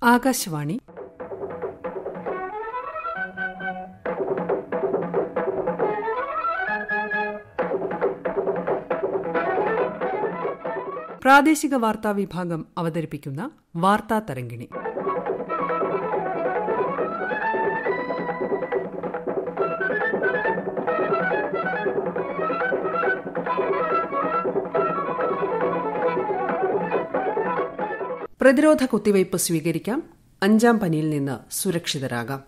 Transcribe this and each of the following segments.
ആകാശവാണി പ്രാദേശിക വാർത്താ വിഭാഗം അവതരിപ്പിക്കുന്ന വാർത്താ തരംഗിണി പ്രതിരോധ കുത്തിവയ്പ് സ്വീകരിക്കാം അഞ്ചാം പനിയിൽ നിന്ന് സുരക്ഷിതരാകാം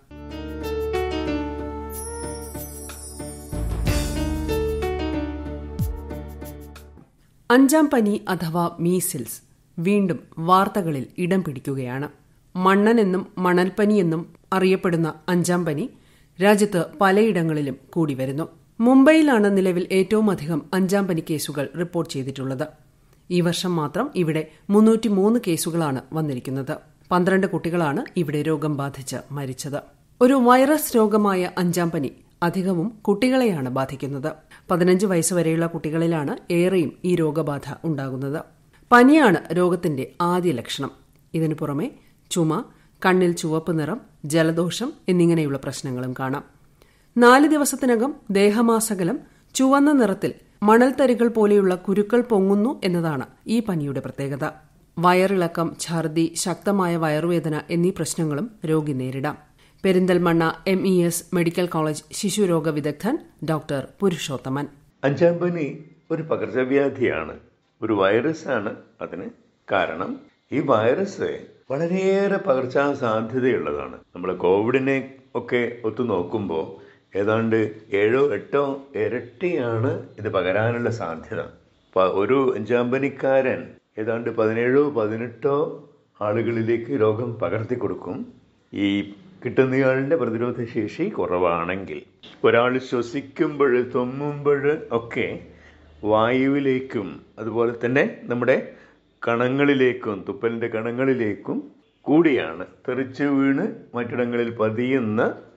അഞ്ചാം പനി അഥവാ മീസിൽസ് വീണ്ടും വാർത്തകളിൽ ഇടം പിടിക്കുകയാണ് മണ്ണനെന്നും മണൽപ്പനിയെന്നും അറിയപ്പെടുന്ന അഞ്ചാം പനി രാജ്യത്ത് പലയിടങ്ങളിലും കൂടി വരുന്നു മുംബൈയിലാണ് നിലവിൽ ഏറ്റവും അധികം അഞ്ചാം പനി കേസുകൾ റിപ്പോർട്ട് ചെയ്തിട്ടുള്ളത് ഈ വർഷം മാത്രം ഇവിടെ മുന്നൂറ്റിമൂന്ന് കേസുകളാണ് വന്നിരിക്കുന്നത് പന്ത്രണ്ട് കുട്ടികളാണ് ഇവിടെ രോഗം ബാധിച്ച് മരിച്ചത് ഒരു വൈറസ് രോഗമായ അഞ്ചാം പനി അധികവും കുട്ടികളെയാണ് ബാധിക്കുന്നത് പതിനഞ്ച് വയസ്സുവരെയുള്ള കുട്ടികളിലാണ് ഏറെയും ഈ രോഗബാധ ഉണ്ടാകുന്നത് പനിയാണ് രോഗത്തിന്റെ ആദ്യ ലക്ഷണം ഇതിനു പുറമെ ചുമ കണ്ണിൽ ചുവപ്പ് നിറം ജലദോഷം എന്നിങ്ങനെയുള്ള പ്രശ്നങ്ങളും കാണാം നാല് ദിവസത്തിനകം ദേഹമാസകലം ചുവന്ന നിറത്തിൽ മണൽത്തരികൾ പോലെയുള്ള കുരുക്കൾ പൊങ്ങുന്നു എന്നതാണ് ഈ പനിയുടെ പ്രത്യേകത വയറിളക്കം ഛർദി ശക്തമായ വയറുവേദന എന്നീ പ്രശ്നങ്ങളും രോഗി നേരിടാം Perinthalmanna M E S medical college ശിശുരോഗ വിദഗ്ധൻ ഡോക്ടർ പുരുഷോത്തമൻ അഞ്ചാം പനി ഒരു പകർച്ചവ്യാധിയാണ് ഒരു വൈറസാണ് അതിന് കാരണം ഈ വൈറസ് വളരെയേറെ പകർച്ചാ സാധ്യതയുള്ളതാണ് നമ്മൾ കോവിഡിനെ ഒക്കെ ഒത്തു നോക്കുമ്പോൾ ഏതാണ്ട് ഏഴോ എട്ടോ ഇരട്ടിയാണ് ഇത് പകരാനുള്ള സാധ്യത ഒരു അഞ്ചാം പനിക്കാരൻ ഏതാണ്ട് പതിനേഴോ പതിനെട്ടോ ആളുകളിലേക്ക് രോഗം പകർത്തി കൊടുക്കും ഈ കിട്ടുന്നയാളുടെ പ്രതിരോധ ശേഷി കുറവാണെങ്കിൽ ഒരാൾ ശ്വസിക്കുമ്പോൾ തുമ്മുമ്പോൾ ഒക്കെ വായുവിലേക്കും അതുപോലെ തന്നെ നമ്മുടെ കണങ്ങളിലേക്കും തുപ്പലിൻ്റെ കണങ്ങളിലേക്കും കൂടിയാണ് തെറിച്ച് വീണ് മറ്റിടങ്ങളിൽ പതിയുന്ന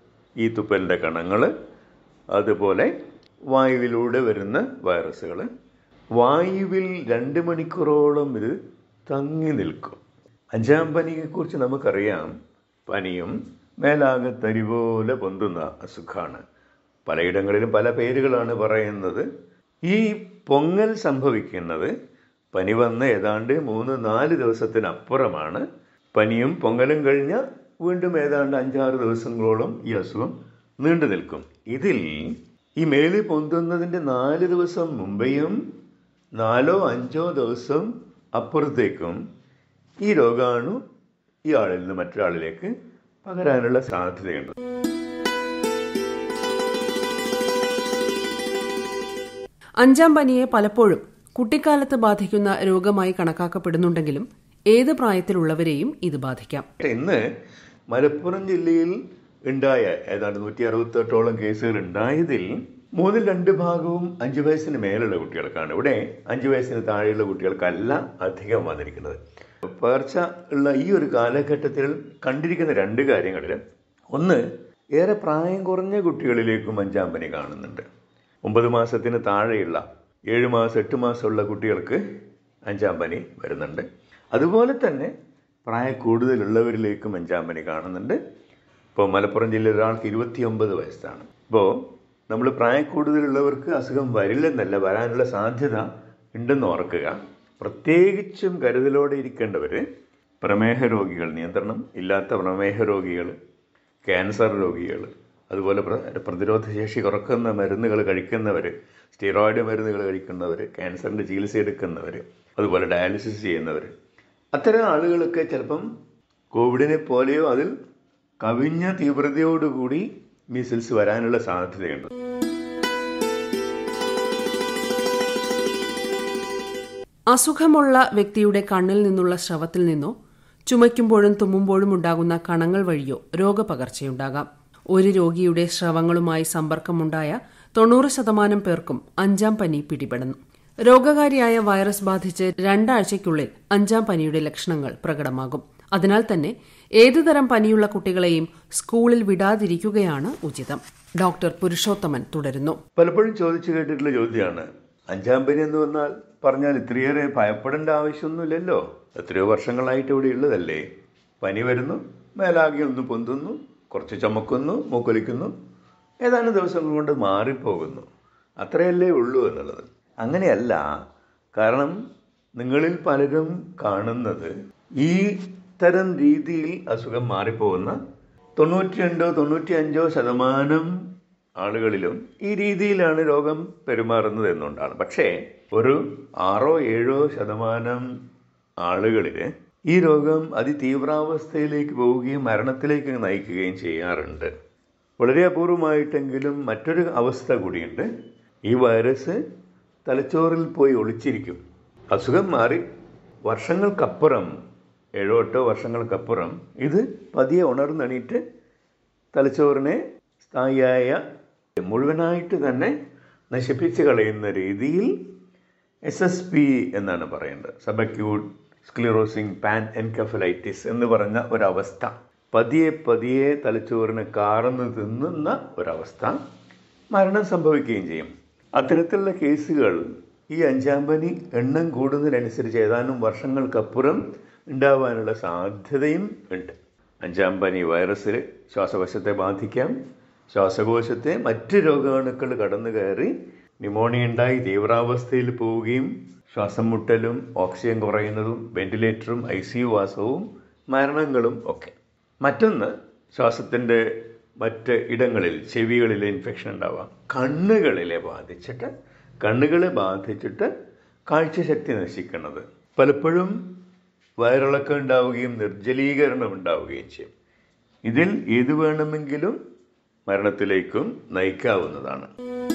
ഈ തുപ്പലിൻ്റെ കണങ്ങൾ അതുപോലെ വായുവിലൂടെ വരുന്ന വൈറസുകൾ വായുവിൽ രണ്ട് മണിക്കൂറോളം ഇത് തങ്ങി നിൽക്കും അഞ്ചാം പനിയെക്കുറിച്ച് നമുക്കറിയാം പനിയും മേലാകെ തരി പോലെ പൊന്തുന്ന അസുഖമാണ് പലയിടങ്ങളിലും പല പേരുകളാണ് പറയുന്നത് ഈ പൊങ്ങൽ സംഭവിക്കുന്നത് പനി വന്ന ഏതാണ്ട് മൂന്ന് നാല് ദിവസത്തിനപ്പുറമാണ് പനിയും പൊങ്ങലും കഴിഞ്ഞ വീണ്ടും ഏതാണ്ട് അഞ്ചാറ് ദിവസങ്ങളോളം ഈ അസുഖം നീണ്ടു നിൽക്കും ഇതിൽ ഈ മേല് പൊന്തുന്നതിൻ്റെ നാല് ദിവസം മുമ്പെയും നാലോ അഞ്ചോ ദിവസം അപ്പുറത്തേക്കും ഈ രോഗാണു ഈ ആളിൽ നിന്ന് മറ്റൊരാളിലേക്ക് പകരാനുള്ള സാധ്യതയുണ്ട് അഞ്ചാം പനിയെ പലപ്പോഴും കുട്ടിക്കാലത്ത് ബാധിക്കുന്ന രോഗമായി കണക്കാക്കപ്പെടുന്നുണ്ടെങ്കിലും ഏത് പ്രായത്തിലുള്ളവരെയും ഇത് ബാധിക്കാം ഇന്ന് മലപ്പുറം ജില്ലയിൽ ഉണ്ടായ ഏതാണ്ട് നൂറ്റി അറുപത്തെട്ടോളം കേസുകൾ ഉണ്ടായതിൽ മൂന്നിൽ രണ്ട് ഭാഗവും അഞ്ചു വയസ്സിന് മേലുള്ള കുട്ടികൾക്കാണ് ഇവിടെ അഞ്ചു വയസ്സിന് താഴെയുള്ള കുട്ടികൾക്കല്ല അധികം വന്നിരിക്കുന്നത് പകർച്ച ഉള്ള ഈ ഒരു കാലഘട്ടത്തിൽ കണ്ടിരിക്കുന്ന രണ്ട് കാര്യങ്ങളിൽ ഒന്ന് ഏറെ പ്രായം കുറഞ്ഞ കുട്ടികളിലേക്കും അഞ്ചാം പനി കാണുന്നുണ്ട് ഒമ്പത് മാസത്തിന് താഴെയുള്ള ഏഴ് മാസം എട്ട് മാസമുള്ള കുട്ടികൾക്ക് അഞ്ചാം പനി വരുന്നുണ്ട് അതുപോലെ തന്നെ പ്രായ കൂടുതലുള്ളവരിലേക്കും അഞ്ചാം പനി കാണുന്നുണ്ട് ഇപ്പോൾ മലപ്പുറം ജില്ലയിൽ ഒരാൾക്ക് ഇരുപത്തിയൊമ്പത് വയസ്സാണ് ഇപ്പോൾ നമ്മൾ പ്രായ കൂടുതലുള്ളവർക്ക് അസുഖം വരില്ലെന്നല്ല വരാനുള്ള സാധ്യത ഉണ്ടെന്ന് ഓർക്കുക പ്രത്യേകിച്ചും കരുതലോടെ ഇരിക്കേണ്ടവർ പ്രമേഹ രോഗികൾ നിയന്ത്രണം ഇല്ലാത്ത പ്രമേഹ രോഗികൾ ക്യാൻസർ രോഗികൾ അതുപോലെ പ്രതിരോധ ശേഷി കുറക്കുന്ന മരുന്നുകൾ കഴിക്കുന്നവർ സ്റ്റീറോയിഡ് മരുന്നുകൾ കഴിക്കുന്നവർ ക്യാൻസറിൻ്റെ ചികിത്സ എടുക്കുന്നവർ അതുപോലെ ഡയാലിസിസ് ചെയ്യുന്നവർ അത്തരം ആളുകളൊക്കെ ചിലപ്പം കോവിഡിനെ പോലെയോ അതിൽ കവിഞ്ഞ തീവ്രതയോടുകൂടി മീസിൽസ് വരാനുള്ള സാധ്യതയുണ്ട് അസുഖമുള്ള വ്യക്തിയുടെ കണ്ണിൽ നിന്നുള്ള സ്രവത്തിൽ നിന്നോ ചുമയ്ക്കുമ്പോഴും തുമ്മുമ്പോഴും ഉണ്ടാകുന്ന കണങ്ങൾ വഴിയോ രോഗപകർച്ചയുണ്ടാകാം ഒരു രോഗിയുടെ സ്രവങ്ങളുമായി സമ്പർക്കമുണ്ടായ തൊണ്ണൂറ് ശതമാനം പേർക്കും അഞ്ചാം പനി പിടിപെടുന്നു രോഗകാരിയായ വൈറസ് ബാധിച്ച് രണ്ടാഴ്ചയ്ക്കുള്ളിൽ അഞ്ചാം പനിയുടെ ലക്ഷണങ്ങൾ പ്രകടമാകും അതിനാൽ തന്നെ ഏതുതരം പനിയുള്ള കുട്ടികളെയും സ്കൂളിൽ വിടാതിരിക്കുകയാണ് ഉചിതം ഡോക്ടർ പുരുഷോത്തമൻ തുടരുന്നു പലപ്പോഴും ചോദിച്ചു കേട്ടിട്ടുള്ള ചോദ്യമാണ് അഞ്ചാം പനി എന്ന് വന്നാൽ പറഞ്ഞാൽ ഇത്രയേറെ ഭയപ്പെടേണ്ട ആവശ്യമൊന്നുമില്ലല്ലോ എത്രയോ വർഷങ്ങളായിട്ട് ഇവിടെ ഉള്ളതല്ലേ പനി വരുന്നു മേലാകെ ഒന്ന് പൊന്തുന്നു കുറച്ച് ചുമക്കുന്നു മൂക്കൊലിക്കുന്നു ഏതാനും ദിവസങ്ങൾ കൊണ്ട് മാറിപ്പോകുന്നു അത്രയല്ലേ ഉള്ളൂ എന്നുള്ളത് അങ്ങനെയല്ല കാരണം നിങ്ങളിൽ പലരും കാണുന്നത് ഈ തരം രീതിയിൽ അസുഖം മാറിപ്പോകുന്ന തൊണ്ണൂറ്റിരണ്ടോ തൊണ്ണൂറ്റിയഞ്ചോ ശതമാനം ആളുകളിലും ഈ രീതിയിലാണ് രോഗം പെരുമാറുന്നത് എന്നുകൊണ്ടാണ് പക്ഷേ ഒരു ആറോ ഏഴോ ശതമാനം ആളുകളിൽ ഈ രോഗം അതിതീവ്രാവസ്ഥയിലേക്ക് പോവുകയും മരണത്തിലേക്ക് നയിക്കുകയും ചെയ്യാറുണ്ട് വളരെ അപൂർവമായിട്ടെങ്കിലും മറ്റൊരു അവസ്ഥ കൂടിയുണ്ട് ഈ വൈറസ് തലച്ചോറിൽ പോയി ഒളിച്ചിരിക്കും അസുഖം മാറി വർഷങ്ങൾക്കപ്പുറം ഏഴോ എട്ടോ വർഷങ്ങൾക്കപ്പുറം ഇത് പതിയെ ഉണർന്നെണീറ്റ് തലച്ചോറിനെ സ്ഥായിയായ മുഴുവനായിട്ട് തന്നെ നശിപ്പിച്ച് കളയുന്ന രീതിയിൽ എസ് എസ് പി എന്നാണ് പറയേണ്ടത് സബക്യൂട്ട് സ്ക്ലിറോസിങ് പാൻ എൻകഫലൈറ്റിസ് എന്ന് പറഞ്ഞ ഒരവസ്ഥ പതിയെ പതിയെ തലച്ചോറിനെ കാർന്ന് തിന്നുന്ന ഒരവസ്ഥ മരണം സംഭവിക്കുകയും ചെയ്യും അത്തരത്തിലുള്ള കേസുകൾ ഈ അഞ്ചാം പനി എണ്ണം കൂടുന്നതിനനുസരിച്ച് ഏതാനും വർഷങ്ങൾക്കപ്പുറം ഉണ്ടാവാനുള്ള സാധ്യതയും ഉണ്ട് അഞ്ചാം പനി വൈറസ് ശ്വാസകോശത്തെ ബാധിക്കാം ശ്വാസകോശത്തെ മറ്റ് രോഗാണുക്കൾ കടന്നു കയറി ന്യൂമോണിയ ഉണ്ടായി തീവ്രാവസ്ഥയിൽ പോവുകയും ശ്വാസം മുട്ടലും ഓക്സിജൻ കുറയുന്നതും വെന്റിലേറ്ററും ഐ സി യു വാസവും മരണങ്ങളും ഒക്കെ മറ്റൊന്ന് ശ്വാസത്തിൻ്റെ മറ്റ് ഇടങ്ങളിൽ ചെവികളിൽ ഇൻഫെക്ഷൻ ഉണ്ടാവാം കണ്ണുകളിലെ ബാധിച്ചിട്ട് കണ്ണുകളെ ബാധിച്ചിട്ട് കാഴ്ചശക്തി നശിക്കുന്നത് പലപ്പോഴും വയറിളക്കം ഉണ്ടാവുകയും നിർജ്ജലീകരണം ഉണ്ടാവുകയും ചെയ്യും ഇതിൽ ഏത് വേണമെങ്കിലും മരണത്തിലേക്കും നയിക്കാവുന്നതാണ്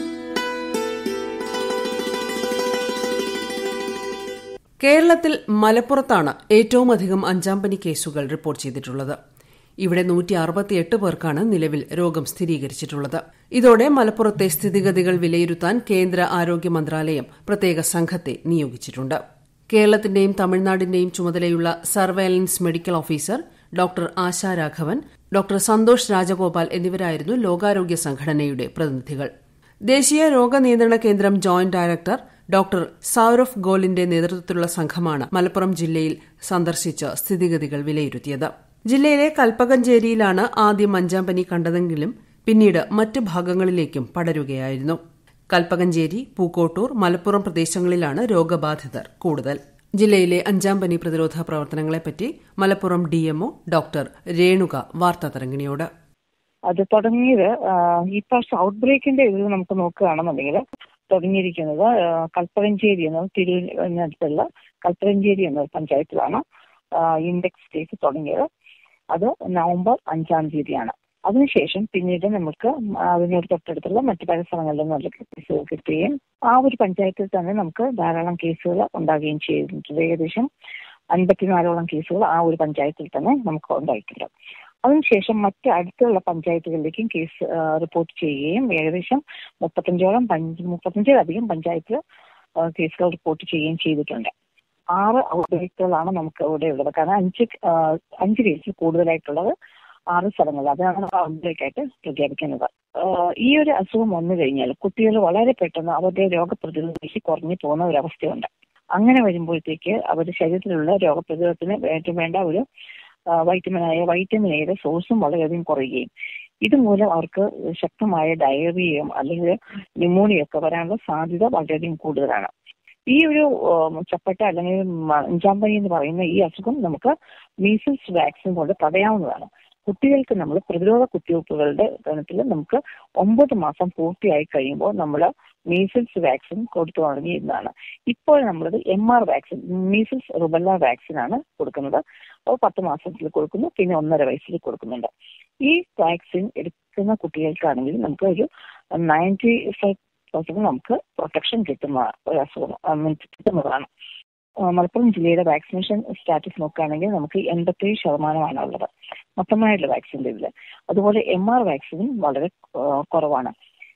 കേരളത്തിൽ മലപ്പുറത്താണ് ഏറ്റവും അധികം അഞ്ചാം പനി കേസുകൾ റിപ്പോർട്ട് ചെയ്തിട്ടുള്ളത് ഇവിടെ നൂറ്റി അറുപത്തിയെട്ട് പേർക്കാണ് നിലവിൽ രോഗം സ്ഥിരീകരിച്ചിട്ടുള്ളത് ഇതോടെ മലപ്പുറത്തെ സ്ഥിതിഗതികൾ വിലയിരുത്താൻ കേന്ദ്ര ആരോഗ്യ മന്ത്രാലയം പ്രത്യേക സംഘത്തെ നിയോഗിച്ചിട്ടുണ്ട് കേരളത്തിന്റെയും തമിഴ്നാടിന്റെയും ചുമതലയുള്ള surveillance medical officer doctor Asha Raghavan doctor Santhosh Rajagopal എന്നിവരായിരുന്നു ലോകാരോഗ്യ സംഘടനയുടെ പ്രതിനിധികൾ ദേശീയ രോഗനിയന്ത്രണ കേന്ദ്രം ജോയിന്റ് ഡയറക്ടർ ഡോക്ടർ സൌരഫ് ഗോലിന്റെ നേതൃത്വത്തിലുള്ള സംഘമാണ് മലപ്പുറം ജില്ലയിൽ സന്ദർശിച്ച് സ്ഥിതിഗതികൾ വിലയിരുത്തിയത് ജില്ലയിലെ കൽപ്പകഞ്ചേരിയിലാണ് ആദ്യം അഞ്ചാം പനി കണ്ടതെങ്കിലും പിന്നീട് മറ്റ് ഭാഗങ്ങളിലേക്കും പടരുകയായിരുന്നു കൽപ്പകഞ്ചേരി പൂക്കോട്ടൂർ മലപ്പുറം പ്രദേശങ്ങളിലാണ് രോഗബാധിതർ കൂടുതൽ ജില്ലയിലെ അഞ്ചാം പനി പ്രതിരോധ പ്രവർത്തനങ്ങളെപ്പറ്റി മലപ്പുറം ഡിഎംഒ ഡോക്ടർ രേണുക വാർത്താതരംഗിണിയോട് അത് തുടങ്ങിയത് ഈ പ്രാവശ്യം ഔട്ട് ബ്രേക്കിന്റെ ഇതിൽ നമുക്ക് നോക്കുകയാണെന്നുണ്ടെങ്കിൽ തുടങ്ങിയിരിക്കുന്നത് കൽപ്പകഞ്ചേരി എന്ന തിരുവനന്തപുരത്തുള്ള കൽപ്പകഞ്ചേരി എന്ന പഞ്ചായത്തിലാണ് ഇൻഡെക്സ് കേസ് തുടങ്ങിയത് അത് നവംബർ അഞ്ചാം തീയതിയാണ് അതിനുശേഷം പിന്നീട് നമുക്ക് അതിനോട് തൊട്ടടുത്തുള്ള മറ്റു പല സ്ഥലങ്ങളിലും നല്ല കേസുകൾ കിട്ടുകയും ആ ഒരു പഞ്ചായത്തിൽ തന്നെ നമുക്ക് ധാരാളം കേസുകൾ ഉണ്ടാകുകയും ചെയ്തിട്ടുണ്ട് ഏകദേശം അൻപത്തിനാലോളം കേസുകൾ ആ ഒരു പഞ്ചായത്തിൽ തന്നെ നമുക്ക് ഉണ്ടായിട്ടുണ്ട് അതിനുശേഷം മറ്റ് അടുത്തുള്ള പഞ്ചായത്തുകളിലേക്കും കേസ് റിപ്പോർട്ട് ചെയ്യുകയും ഏകദേശം മുപ്പത്തഞ്ചോളം പഞ്ച് മുപ്പത്തഞ്ചിലധികം പഞ്ചായത്തിൽ കേസുകൾ റിപ്പോർട്ട് ചെയ്യുകയും ചെയ്തിട്ടുണ്ട് ആറ് ഔട്ട്ബ്രേക്കുകളാണ് നമുക്ക് ഇവിടെ ഉള്ളത് കാരണം അഞ്ച് അഞ്ച് കേസിൽ കൂടുതലായിട്ടുള്ളത് ആറ് സ്ഥലങ്ങളിൽ അതാണ് നമ്മൾ ഔട്ട്ബ്രേക്ക് ആയിട്ട് പ്രഖ്യാപിക്കുന്നത് ഈ ഒരു അസുഖം വന്നു കഴിഞ്ഞാൽ കുട്ടികൾ വളരെ പെട്ടെന്ന് അവരുടെ രോഗപ്രതിരോധ ശേഷി കുറഞ്ഞു പോകുന്ന ഒരു അവസ്ഥയുണ്ട് അങ്ങനെ വരുമ്പോഴത്തേക്ക് അവരുടെ ശരീരത്തിലുള്ള രോഗപ്രതിരോധത്തിന് ഏറ്റവും വേണ്ട ഒരു വൈറ്റമിനായ വൈറ്റമിൻ എയുടെ സോഴ്സും വളരെയധികം കുറയുകയും ഇതുമൂലം അവർക്ക് ശക്തമായ ഡയറിയയും അല്ലെങ്കിൽ ന്യൂമോണിയൊക്കെ വരാനുള്ള സാധ്യത വളരെയധികം കൂടുതലാണ് ഈ ഒരു ചപ്പട്ട അല്ലെങ്കിൽ അഞ്ചാം പനി എന്ന് പറയുന്ന ഈ അസുഖം നമുക്ക് മീസിൽസ് വാക്സിൻ കൊണ്ട് തടയാവുന്നതാണ് കുട്ടികൾക്ക് നമ്മൾ പ്രതിരോധ കുത്തിവയ്പ്പുകളുടെ ഗണത്തിൽ നമുക്ക് ഒമ്പത് മാസം പൂർത്തിയായി കഴിയുമ്പോൾ നമ്മൾ മീസിൽസ് വാക്സിൻ കൊടുത്തു തുടങ്ങിയിരുന്നതാണ് ഇപ്പോൾ നമ്മളത് M R vaccine measles rubella vaccine ആണ് കൊടുക്കുന്നത് അപ്പോൾ പത്ത് മാസത്തിൽ കൊടുക്കുന്നു പിന്നെ ഒന്നര വയസ്സിൽ കൊടുക്കുന്നുണ്ട് ഈ വാക്സിൻ എടുക്കുന്ന കുട്ടികൾക്കാണെങ്കിൽ നമുക്ക് ഒരു നയൻറ്റി ഫൈവ് പെർസെന്റ് നമുക്ക് പ്രൊട്ടക്ഷൻ കിട്ടുന്ന ഒരു അസുഖം കിട്ടുന്നതാണ് മലപ്പുറം ജില്ലയുടെ വാക്സിനേഷൻ സ്റ്റാറ്റസ് നോക്കുകയാണെങ്കിൽ നമുക്ക് എൺപത്തേഴ് ശതമാനമാണ് ഉള്ളത് മൊത്തമായിട്ടുള്ള വാക്സിൻ്റെ ഇതിൽ അതുപോലെ എം ആർ വാക്സിനും വളരെ കുറവാണ്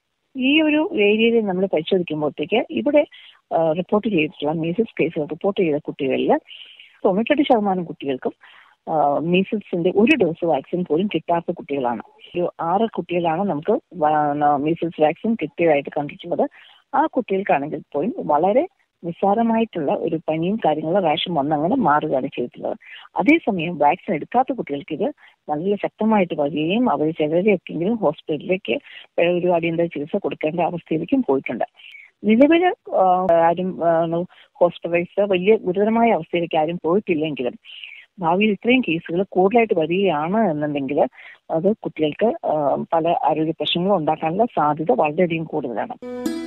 ഈ ഒരു ഏരിയയിൽ നമ്മൾ പരിശോധിക്കുമ്പോഴത്തേക്ക് ഇവിടെ റിപ്പോർട്ട് ചെയ്തിട്ടുള്ള മീസിൽസ് കേസുകൾ റിപ്പോർട്ട് ചെയ്ത കുട്ടികളിൽ തൊണ്ണൂറ്റെട്ട് ശതമാനം കുട്ടികൾക്കും മീസിൽസിന്റെ ഒരു ഡോസ് വാക്സിൻ പോലും കിട്ടാത്ത കുട്ടികളാണ് ഒരു ആറ് കുട്ടികളാണ് നമുക്ക് മീസിൽസ് വാക്സിൻ കിട്ടിയതായിട്ട് കണ്ടിട്ടുള്ളത് ആ കുട്ടികൾക്കാണെങ്കിൽ പോലും വളരെ നിസ്സാരമായിട്ടുള്ള ഒരു പനിയും കാര്യങ്ങളും റാഷൻ വന്നങ്ങനെ മാറുകയാണ് ചെയ്തിട്ടുള്ളത് അതേസമയം വാക്സിൻ എടുക്കാത്ത കുട്ടികൾക്ക് ഇത് നല്ല ശക്തമായിട്ട് വരികയും അവർ ചിലരെയൊക്കെങ്കിലും ഹോസ്പിറ്റലിലേക്ക് ഒരു അടിയന്തര ചികിത്സ കൊടുക്കേണ്ട അവസ്ഥയിലേക്കും പോയിട്ടുണ്ട് നിലവിൽ ആരും ഹോസ്പിറ്റലൈസ് വലിയ ഗുരുതരമായ അവസ്ഥയിലേക്ക് ആരും പോയിട്ടില്ലെങ്കിലും ഭാവിയിൽ ഇത്രയും കേസുകൾ കൂടുതലായിട്ട് വരികയാണ് എന്നുണ്ടെങ്കിൽ അത് കുട്ടികൾക്ക് പല ആരോഗ്യ പ്രശ്നങ്ങളും ഉണ്ടാക്കാനുള്ള സാധ്യത വളരെയധികം കൂടുതലാണ്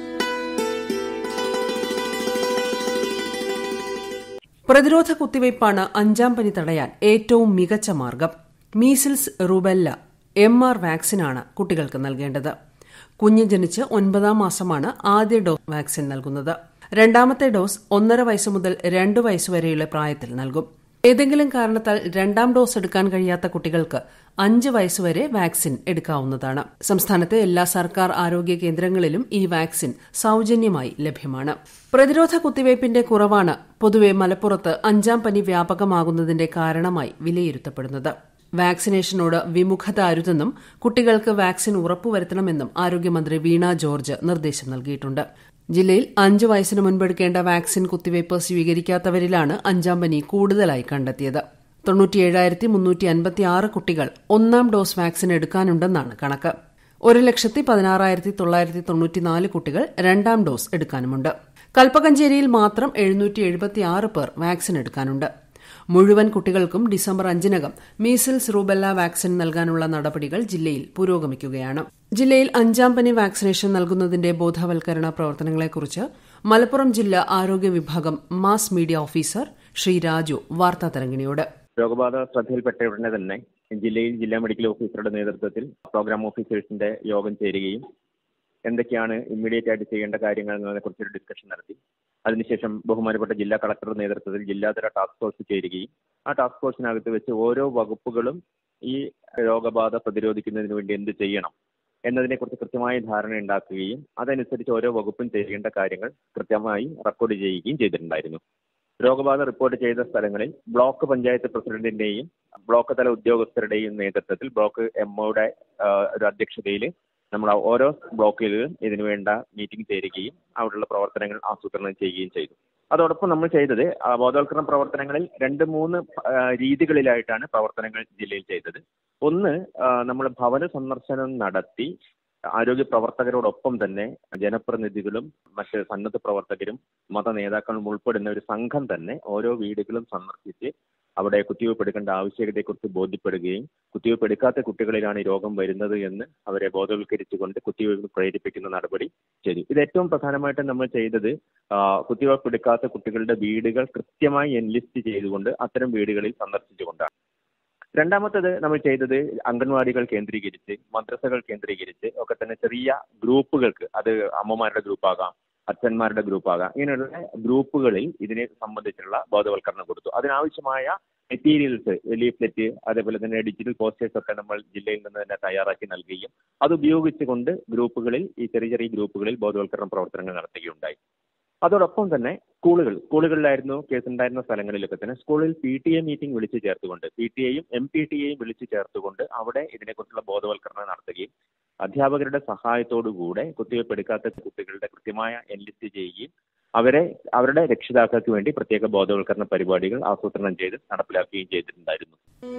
പ്രതിരോധ കുത്തിവയ്പ്പാണ് അഞ്ചാം പനി തടയാൻ ഏറ്റവും മികച്ച മാർഗം മീസിൽസ് റുബെല്ല എം ആർ വാക്സിനാണ് കുട്ടികൾക്ക് നൽകേണ്ടത് കുഞ്ഞ് ജനിച്ച് ഒൻപതാം മാസമാണ് ആദ്യ ഡോസ് വാക്സിൻ നൽകുന്നത് രണ്ടാമത്തെ ഡോസ് ഒന്നര വയസ്സ് മുതൽ രണ്ട് വയസ്സുവരെയുള്ള പ്രായത്തിൽ നൽകും ഏതെങ്കിലും കാരണത്താൽ രണ്ടാം ഡോസ് എടുക്കാൻ കഴിയാത്ത കുട്ടികൾക്ക് അഞ്ച് വയസ്സുവരെ വാക്സിൻ എടുക്കാവുന്നതാണ് സംസ്ഥാനത്തെ എല്ലാ സർക്കാർ ആരോഗ്യ കേന്ദ്രങ്ങളിലും ഈ വാക്സിൻ സൌജന്യമായി ലഭ്യമാണ് പ്രതിരോധ കുത്തിവയ്പിന്റെ കുറവാണ് പൊതുവെ മലപ്പുറത്ത് അഞ്ചാം പനി വ്യാപകമാകുന്നതിന്റെ കാരണമായി വിലയിരുത്തപ്പെടുന്നത് വാക്സിനേഷനോട് വിമുഖത അരുതെന്നും കുട്ടികൾക്ക് വാക്സിൻ ഉറപ്പുവരുത്തണമെന്നും ആരോഗ്യമന്ത്രി വീണ ജോർജ് നിർദ്ദേശം നൽകിയിട്ടുണ്ട് ജില്ലയിൽ അഞ്ച് വയസ്സിന് മുൻപെടുക്കേണ്ട വാക്സിൻ കുത്തിവയ്പ് സ്വീകരിക്കാത്തവരിലാണ് അഞ്ചാം പനി കൂടുതലായി കണ്ടെത്തിയത് തൊണ്ണൂറ്റിയേഴായിരത്തി മുന്നൂറ്റി അൻപത്തിയാറ് കുട്ടികൾ ഒന്നാം ഡോസ് വാക്സിൻ എടുക്കാനുണ്ടെന്നാണ് കണക്ക് ഒരു ലക്ഷത്തി പതിനാറായിരത്തി തൊള്ളായിരത്തി തൊണ്ണൂറ്റിനാല് കുട്ടികൾ രണ്ടാം ഡോസ് എടുക്കാനുമുണ്ട് കൽപ്പകഞ്ചേരിയിൽ മാത്രം എഴുന്നൂറ്റി എഴുപത്തിയാറ് പേർ വാക്സിൻ എടുക്കാനുണ്ട് മുഴുവൻ കുട്ടികൾക്കും ഡിസംബർ അഞ്ചിനകം മീസിൽസ് റൂബെല്ല വാക്സിൻ നൽകാനുള്ള നടപടികൾ ജില്ലയിൽ പുരോഗമിക്കുകയാണ് ജില്ലയിൽ അഞ്ചാം പനി വാക്സിനേഷൻ നൽകുന്നതിന്റെ ബോധവൽക്കരണ പ്രവർത്തനങ്ങളെക്കുറിച്ച് മലപ്പുറം ജില്ലാ ആരോഗ്യ വിഭാഗം mass media officer Shri Raju വാർത്താ തരംഗിണിയോട് രോഗബാധ ശ്രദ്ധയിൽപ്പെട്ട ഉടനെ തന്നെ ജില്ലയിൽ ജില്ലാ മെഡിക്കൽ ഓഫീസറുടെ നേതൃത്വത്തിൽ പ്രോഗ്രാം ഓഫീസേഴ്സിന്റെ യോഗം ചേരുകയും എന്തൊക്കെയാണ് ഇമ്മീഡിയറ്റ് ആയിട്ട് ചെയ്യേണ്ട കാര്യങ്ങൾ എന്നതിനെ കുറിച്ചൊരു ഡിസ്കഷൻ നടത്തി അതിനുശേഷം ബഹുമാനപ്പെട്ട ജില്ലാ കളക്ടറുടെ നേതൃത്വത്തിൽ ജില്ലാതല ടാസ്ക് ഫോഴ്സ് ചേരുകയും ആ ടാസ്ക് ഫോഴ്സിനകത്ത് വെച്ച് ഓരോ വകുപ്പുകളും ഈ രോഗബാധ പ്രതിരോധിക്കുന്നതിന് വേണ്ടി എന്ത് ചെയ്യണം എന്നതിനെക്കുറിച്ച് കൃത്യമായ ധാരണ ഉണ്ടാക്കുകയും അതനുസരിച്ച് ഓരോ വകുപ്പും ചെയ്യേണ്ട കാര്യങ്ങൾ കൃത്യമായി റെക്കോർഡ് ചെയ്യുകയും ചെയ്തിട്ടുണ്ടായിരുന്നു രോഗബാധ റിപ്പോർട്ട് ചെയ്ത സ്ഥലങ്ങളിൽ ബ്ലോക്ക് പഞ്ചായത്ത് പ്രസിഡന്റിന്റെയും ബ്ലോക്ക് തല ഉദ്യോഗസ്ഥരുടെയും നേതൃത്വത്തിൽ ബ്ലോക്ക് എംഒയുടെ ഒരു അധ്യക്ഷതയിൽ നമ്മൾ ഓരോ ബ്ലോക്കിലും ഇതിനു വേണ്ട മീറ്റിംഗ് ചേരുകയും അവിടെയുള്ള പ്രവർത്തനങ്ങൾ ആസൂത്രണം ചെയ്യുകയും ചെയ്തു അതോടൊപ്പം നമ്മൾ ചെയ്തത് ബോധവൽക്കരണ പ്രവർത്തനങ്ങളിൽ രണ്ട് മൂന്ന് രീതികളിലായിട്ടാണ് പ്രവർത്തനങ്ങൾ ജില്ലയിൽ ചെയ്തത് ഒന്ന് നമ്മൾ ഭവന സന്ദർശനം നടത്തി ആരോഗ്യ പ്രവർത്തകരോടൊപ്പം തന്നെ ജനപ്രതിനിധികളും മറ്റ് സന്നദ്ധ പ്രവർത്തകരും മത നേതാക്കളും ഉൾപ്പെടുന്ന ഒരു സംഘം തന്നെ ഓരോ വീടുകളും സന്ദർശിച്ച് അവിടെ കുത്തിവയ്പ്പ് എടുക്കേണ്ട ആവശ്യകതയെക്കുറിച്ച് ബോധ്യപ്പെടുകയും കുത്തിവയ്പ്പ് എടുക്കാത്ത കുട്ടികളിലാണ് ഈ രോഗം വരുന്നത് എന്ന് അവരെ ബോധവൽക്കരിച്ചുകൊണ്ട് കുത്തിവയ്പ്പ് പ്രേരിപ്പിക്കുന്ന നടപടി ചെയ്തു ഇത് ഏറ്റവും പ്രധാനമായിട്ട് നമ്മൾ ചെയ്തത് കുത്തിവയ്പ്പ് എടുക്കാത്ത കുട്ടികളുടെ വീടുകൾ കൃത്യമായി എൻലിസ്റ്റ് ചെയ്തുകൊണ്ട് അത്തരം വീടുകളിൽ സന്ദർശിച്ചുകൊണ്ടാണ് രണ്ടാമത്തത് നമ്മൾ ചെയ്തത് അംഗൻവാടികൾ കേന്ദ്രീകരിച്ച് മദ്രസകൾ കേന്ദ്രീകരിച്ച് ഒക്കെ തന്നെ ചെറിയ ഗ്രൂപ്പുകൾക്ക് അത് അമ്മമാരുടെ ഗ്രൂപ്പാകാം അച്ഛന്മാരുടെ ഗ്രൂപ്പാകാം ഇങ്ങനെയുള്ള ഗ്രൂപ്പുകളിൽ ഇതിനെ സംബന്ധിച്ചുള്ള ബോധവൽക്കരണം കൊടുത്തു അതിനാവശ്യമായ മെറ്റീരിയൽസ് ലീഫ്ലെറ്റ് അതേപോലെ തന്നെ ഡിജിറ്റൽ പോസ്റ്റേഴ്സ് ഒക്കെ നമ്മൾ ജില്ലയിൽ നിന്ന് തന്നെ തയ്യാറാക്കി നൽകുകയും അത് ഉപയോഗിച്ചുകൊണ്ട് ഗ്രൂപ്പുകളിൽ ഈ ചെറിയ ചെറിയ ഗ്രൂപ്പുകളിൽ ബോധവൽക്കരണ പ്രവർത്തനങ്ങൾ നടത്തുകയുണ്ടായി അതോടൊപ്പം തന്നെ സ്കൂളുകൾ സ്കൂളുകളിലായിരുന്നു കേസുണ്ടായിരുന്ന സ്ഥലങ്ങളിലൊക്കെ തന്നെ സ്കൂളിൽ പി ടി എ മീറ്റിംഗ് വിളിച്ചു ചേർത്തുകൊണ്ട് പി ടി എയും എം പി ടി എയും വിളിച്ചു ചേർത്തുകൊണ്ട് അവിടെ ഇതിനെക്കുറിച്ചുള്ള ബോധവൽക്കരണം നടത്തുകയും അധ്യാപകരുടെ സഹായത്തോടുകൂടെ കുത്തിവയ്പ്പ് എടുക്കാത്ത കുട്ടികളുടെ കൃത്യമായ എൻലിസ്റ്റ് ചെയ്യുകയും അവരെ അവരുടെ രക്ഷിതാക്കൾക്ക് വേണ്ടി പ്രത്യേക ബോധവൽക്കരണ പരിപാടികൾ ആസൂത്രണം ചെയ്ത് നടപ്പിലാക്കുകയും ചെയ്തിട്ടുണ്ടായിരുന്നു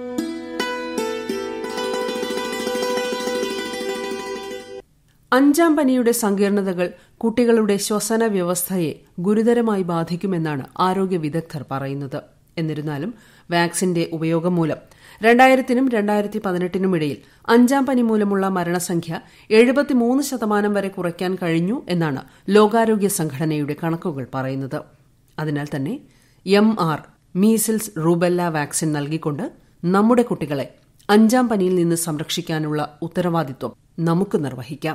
അഞ്ചാം പനിയുടെ സങ്കീർണതകൾ കുട്ടികളുടെ ശ്വസന വ്യവസ്ഥയെ ഗുരുതരമായി ബാധിക്കുമെന്നാണ് ആരോഗ്യ വിദഗ്ധർ പറയുന്നത് എന്നിരുന്നാലും വാക്സിന്റെ ഉപയോഗം മൂലം രണ്ടായിരത്തിനും രണ്ടായിരത്തി പതിനെട്ടിനും ഇടയിൽ അഞ്ചാം പനി മൂലമുള്ള മരണസംഖ്യ എഴുപത്തിമൂന്ന് ശതമാനം വരെ കുറയ്ക്കാൻ കഴിഞ്ഞു എന്നാണ് ലോകാരോഗ്യ സംഘടനയുടെ കണക്കുകൾ പറയുന്നത് അതിനാൽ തന്നെ M R measles rubella vaccine നൽകിക്കൊണ്ട് നമ്മുടെ കുട്ടികളെ അഞ്ചാം പനിയിൽ നിന്ന് സംരക്ഷിക്കാനുള്ള ഉത്തരവാദിത്വം നമുക്ക് നിർവഹിക്കാം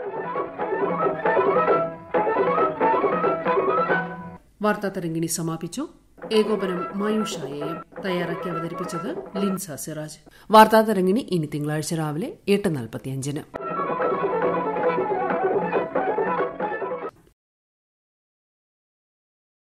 വാർത്താ തരംഗിണി സമാപിച്ചു ഏകോപനം മായുഷായേയം തയ്യാറാക്കി അവതരിപ്പിച്ചത് ലിൻസ സിറാജ് വാർത്താ തരംഗിണി ഇനി തിങ്കളാഴ്ച രാവിലെ എട്ട് നാൽപ്പത്തിയഞ്ചിന്